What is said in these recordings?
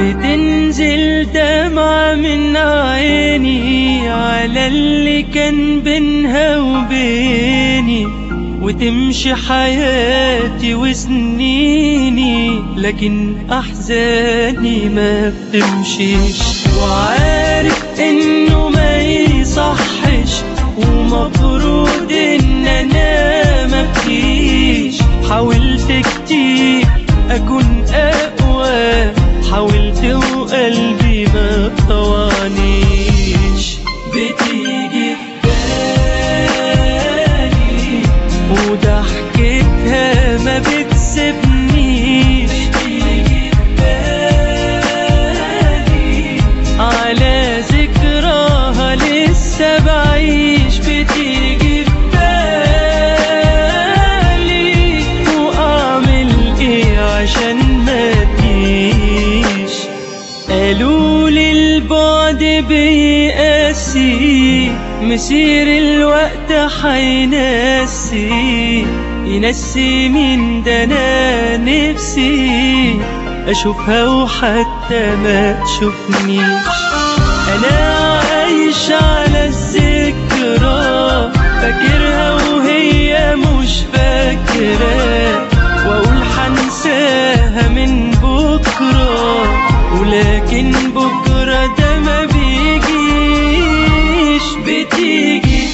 بتنزل دمعة من عيني على اللي كان بينها وبيني وتمشي حياتي وسنيني لكن أحزاني ما بتمشيش وعارف إنه ما يصحش ومفروض إن أنا مبكيش حاولت كتير أكون أقوى حاولت وقلبي ما طوعنيش بتيجي بالي وضحكتها ما بتسيبنيش بتيجي بالي على ذكراها لسه بعيش بتيجي بالي واعمل ايه عشان ما تجيش قالوا لي البعد بيقاسي مسير الوقت حينسي ينسي مين ده انا نفسي اشوفها وحتى ما تشوفنيش انا عايش على الذكرى فاكرها وهي مش فاكرة واقول حنساها من بكرة ولكن بكرة ده ما بيجيش بتيجي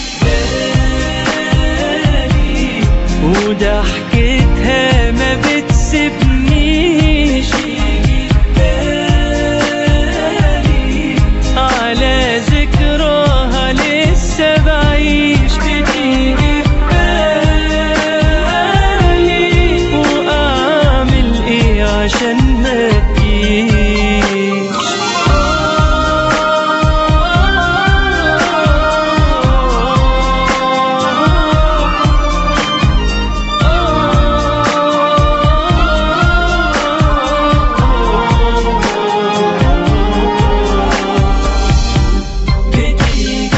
بالي وضحكتها ما بتسيبنيش بتيجي بالي على ذكراها لسه بعيش بتيجي بالي واعمل ايه عشان ما تجيش بتيجي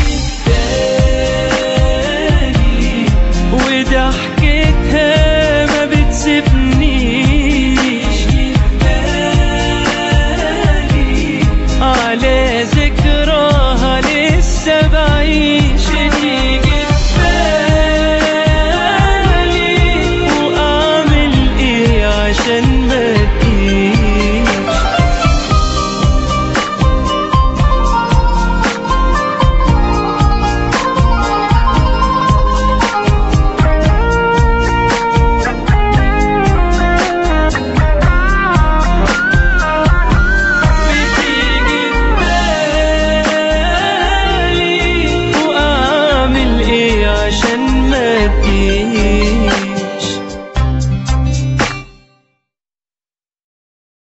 بالي وضحكتها ما بتسيبنيش بالي على ذكراها لسه بعيش بتيجي بالي واعمل ايه عشان ما